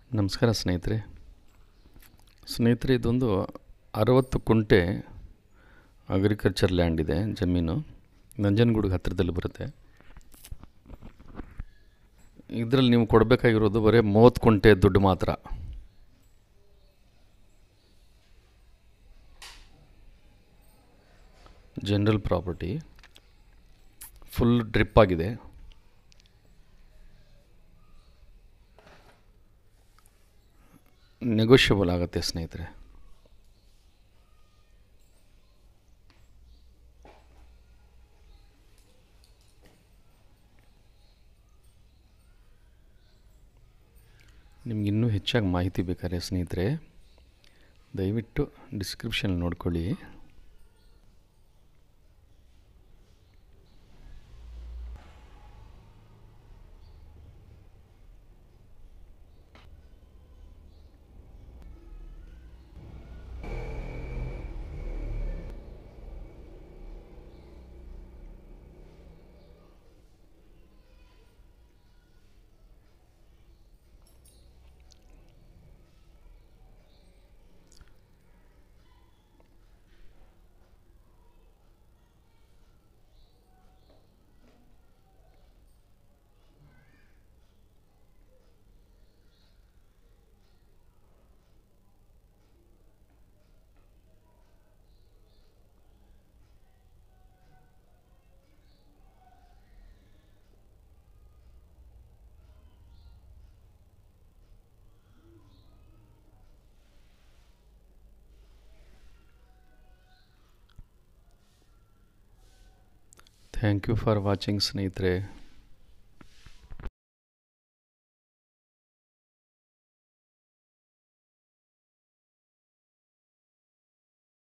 ನಮಸ್ಕಾರ ಸ್ನೇಹಿತರೆ ಸ್ನೇಹಿತರೆ ಇದೊಂದು ಅರವತ್ತು ಕುಂಟೆ ಅಗ್ರಿಕಲ್ಚರ್ ಲ್ಯಾಂಡ್ ಇದೆ ಜಮೀನು ನಂಜನಗೂಡಿಗೆ ಹತ್ತಿರದಲ್ಲಿ ಬರುತ್ತೆ ಇದರಲ್ಲಿ ನೀವು ಕೊಡಬೇಕಾಗಿರೋದು ಬರೀ ಮೂವತ್ತು ಕುಂಟೆ ದುಡ್ಡು ಮಾತ್ರ ಜನರಲ್ ಪ್ರಾಪರ್ಟಿ ಫುಲ್ ಡ್ರಿಪ್ ಆಗಿದೆ ನೆಗೋಷಿಯಬಲ್ ಆಗುತ್ತೆ ಸ್ನೇಹಿತರೆ ನಿಮ್ಗೆ ಇನ್ನೂ ಹೆಚ್ಚಾಗಿ ಮಾಹಿತಿ ಬೇಕಾದ್ರೆ ಸ್ನೇಹಿತರೆ ದಯವಿಟ್ಟು ಡಿಸ್ಕ್ರಿಪ್ಷನ್ ನೋಡ್ಕೊಳ್ಳಿ ಥ್ಯಾಂಕ್ ಯು ಫಾರ್ ವಾಚಿಂಗ್ ಸ್ನೇಹಿತರೆ